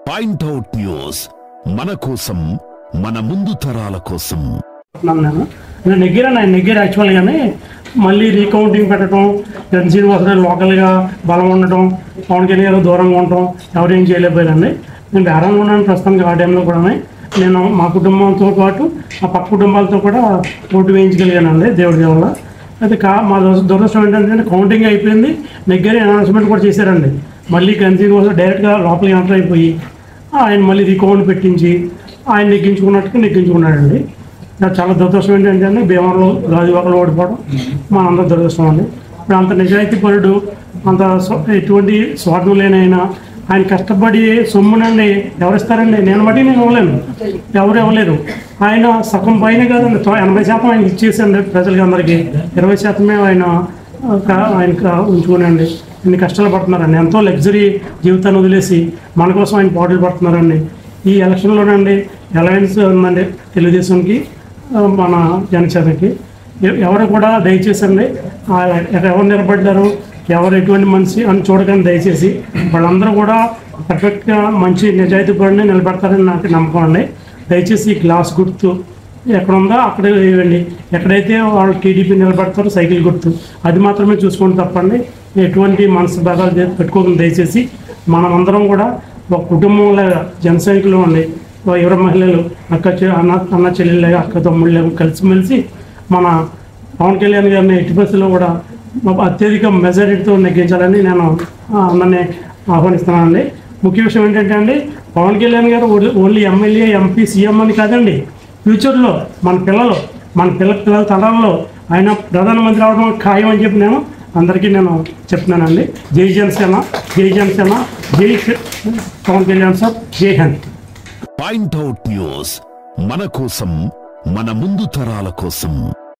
point out news మన కోసం మన ముందు తరాల కోసం చెప్తున్నాను నేను నేను నెగ్గాను ఆయన నెగ్గారు యాక్చువల్గానే మళ్ళీ రీకౌంటింగ్ పెట్టడం జన్ శ్రీనివాసరావు లోకల్గా బలం ఉండటం పవన్ కళ్యాణ్ దూరంగా ఉండటం ఎవరేం చేయలేకపోయారండి నేను బేరంగా ఉన్నాను ప్రస్తుతానికి ఆ టైంలో కూడా నేను మా కుటుంబంతో పాటు మా పక్క కుటుంబాలతో కూడా ఓటు వేయించగలిగానండి దేవుడి దేవుళ్ళ అయితే కా మా దుర- దురదృష్టం ఏంటంటే కౌంటింగ్ అయిపోయింది నెగ్గారి అనౌన్స్మెంట్ కూడా చేశారండి మళ్ళీ గన్ శ్రీనివాసరావు డైరెక్ట్గా లోపలికి ఎంటర్ అయిపోయి ఆయన మళ్ళీ రీకౌంట్ పెట్టించి ఆయన నెగ్గించుకున్నట్టుగా నెగ్గించుకున్నాడండి నాకు చాలా దురదృష్టం ఏంటంటే భీమవరంలో గాజువాకలు ఓడిపోవడం మా అందరూ దురదృష్టం అండి ఇప్పుడు అంత నిజాయితీ పరుడు అంత స్వ- ఎటువంటి స్వార్థం లేని ఆయన ఆయన కష్టపడి సొమ్మునండి ఎవరిస్తారండి నేను బట్టి నేను ఇవ్వలేను ఎవరు ఇవ్వలేరు ఆయన సగం పైన కాదండి తో- ఎనభై శాతం ఆయన ఇచ్చేసండి ప్రజలకి అందరికీ ఇరవై శాతమే ఆయన ఆ, కా- ఆయన కా- ఉంచుకునండి ఇన్ని కష్టాలు పడుతున్నారండి ఎంతో లగ్జరీ జీవితాన్ని వదిలేసి మన కోసం ఆయన పోటీలు పడుతున్నారండి ఈ ఎలక్షన్లోనండి అలయన్స్ ఉందండి తెలుగుదేశంకి ఆ, మన జనసేనకి ఎ- ఎవరు కూడా దయచేసి అండి ఆ, ఎవరు నిలబడ్డారు ఎవరు ఎటువంటి మనిషి అని చూడకండి దయచేసి వాళ్ళందరూ కూడా పర్ఫెక్ట్గా మంచి నిజాయితీ పడిని నిలబెడతారని నాకు నమ్మకం అండి దయచేసి ఈ గ్లాస్ గుర్తు ఎక్కడ ఉందో అక్కడ వేయండి ఎక్కడైతే వాళ్ళు టీడీపీ నిలబడతారో సైకిల్ గుర్తు అది మాత్రమే చూసుకోండి తప్పండి ఎటువంటి మనసు భాగాలు చే- పెట్టుకోకుండా దయచేసి మనమందరం కూడా ఒక కుటుంబంలో జన సైనికులు ఉండి ఎవరి మహిళలు అక్క చె- అన్న అన్న చెల్లెళ్ళ అక్క తమ్ముళ్ళు కలిసిమెలిసి మన పవన్ కళ్యాణ్ గారిని ఎట్టి పరిస్థితుల్లో కూడా అత్యధిక మెజారిటీతో నెగ్గించాలని నేను ఆ, అందరినీ ఆహ్వానిస్తున్నానండి ముఖ్య విషయం ఏంటంటే అండి Pawan Kalyan garu only- only MLA MP CM అని కాదండి ఫ్యూచర్లో మన పిల్లలు మన పిల్ల పిల్లల తరాల్లో ఆయన ప్రధానమంత్రి అవడం ఖాయం అని చెప్పి నేను అందరికీ నేను చెప్తున్నానండి జై జనసేన జై జనసేన జై శ్రీ- పవన్ కళ్యాణ్ సార్ జై హింద్ పాయింట్అవుట్ న్యూస్ మన కోసం మన ముందు తరాల కోసం